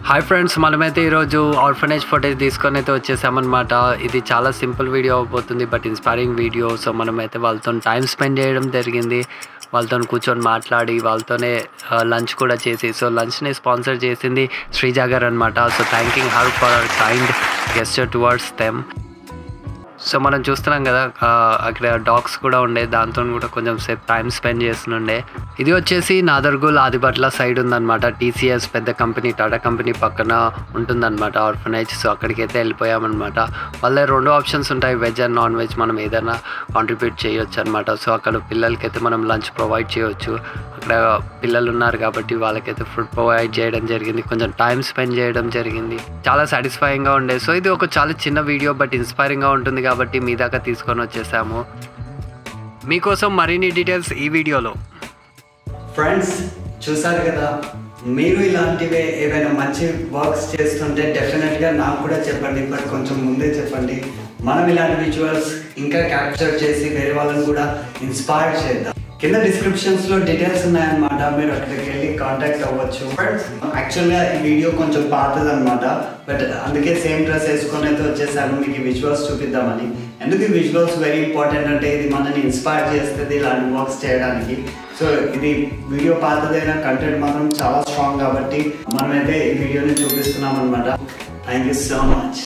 hi friends మనమైతే ఈరోజు orphanage footage తీసుకొని అయితే వచ్చేసామన్నమాట ఇది చాలా సింపుల్ వీడియో అవబోతుంది బట్ ఇన్స్పైరింగ్ వీడియో సో మనమైతే వాళ్ళతో టైం స్పెండ్ చేయడం జరిగింది వాళ్ళతో కూర్చొని మాట్లాడి వాళ్ళతోనే లంచ్ కూడా చేసి సో లంచ్ని స్పాన్సర్ చేసింది శ్రీజా గారు అనమాట so thanking her for our kind gesture towards them so మనం చూస్తున్నాం కదా ఆ, అక్కడ డాగ్స్ కూడా ఉండే దాంతో కూడా కొంచెం సేపు టైం స్పెండ్ చేస్తుండే ఇది వచ్చేసి నాదర్గోల్ ఆదిబట్ల సైడ్ ఉందన్నమాట టీసీఎస్ పెద్ద కంపెనీ టాటా కంపెనీ పక్కన ఉంటుందన్నమాట ఆర్ఫనైజ్ సో అక్కడికి అయితే వెళ్ళిపోయామన్నమాట వాళ్ళ రెండు ఆప్షన్స్ ఉంటాయి వెజ్ అండ్ నాన్ వెజ్ మనం ఏదైనా కాంట్రిబ్యూట్ చేయొచ్చు అనమాట సో అక్కడ పిల్లలకైతే మనం లంచ్ ప్రొవైడ్ చేయొచ్చు అక్కడ పిల్లలు ఉన్నారు కాబట్టి వాళ్ళకైతే ఫుడ్ ప్రొవైడ్ చేయడం జరిగింది కొంచెం టైం స్పెండ్ చేయడం జరిగింది చాలా సాటిస్ఫైయింగ్గా ఉండే సో ఇది ఒక చాలా చిన్న వీడియో బట్ ఇన్స్పైరింగ్గా ఉంటుంది కాబట్టి మీ దాకా తీసుకొని వచ్చేసాము మీకోసం మరిన్ని డీటెయిల్స్ ఈ వీడియోలో ఫ్రెండ్స్ చూసారు కదా మీరు ఇలాంటివే ఏవైనా మంచి వర్క్స్ చేస్తుంటే డెఫినెట్గా నాకు కూడా చెప్పండి బట్ కొంచెం ముందే చెప్పండి మనం ఇలాంటి విజువల్స్ ఇంకా క్యాప్చర్ చేసి వేరే వాళ్ళని కూడా ఇన్స్పైర్ చేద్దాం కింద డిస్క్రిప్షన్స్ లో డీటెయిల్స్ ఉన్నాయన్నమాట మీరు అక్కడికి వెళ్ళి కాంటాక్ట్ అవ్వచ్చు ఫ్రెండ్స్ యాక్చువల్గా ఈ వీడియో కొంచెం పాతది అనమాట బట్ అందుకే సేమ్ డ్రెస్ వేసుకొని అయితే వచ్చేసాను మీకు ఈ విజువల్స్ చూపిద్దామని ఎందుకు ఈ విజువల్స్ వెరీ ఇంపార్టెంట్ అంటే ఇది మనల్ని ఇన్స్పైర్ చేస్తుంది ఇలాంటి వర్క్స్ చేయడానికి సో ఇది వీడియో పాతదైన కంటెంట్ మాత్రం చాలా స్ట్రాంగ్ కాబట్టి మనమైతే ఈ వీడియోని చూపిస్తున్నాం అనమాట థ్యాంక్ యూ సో మచ్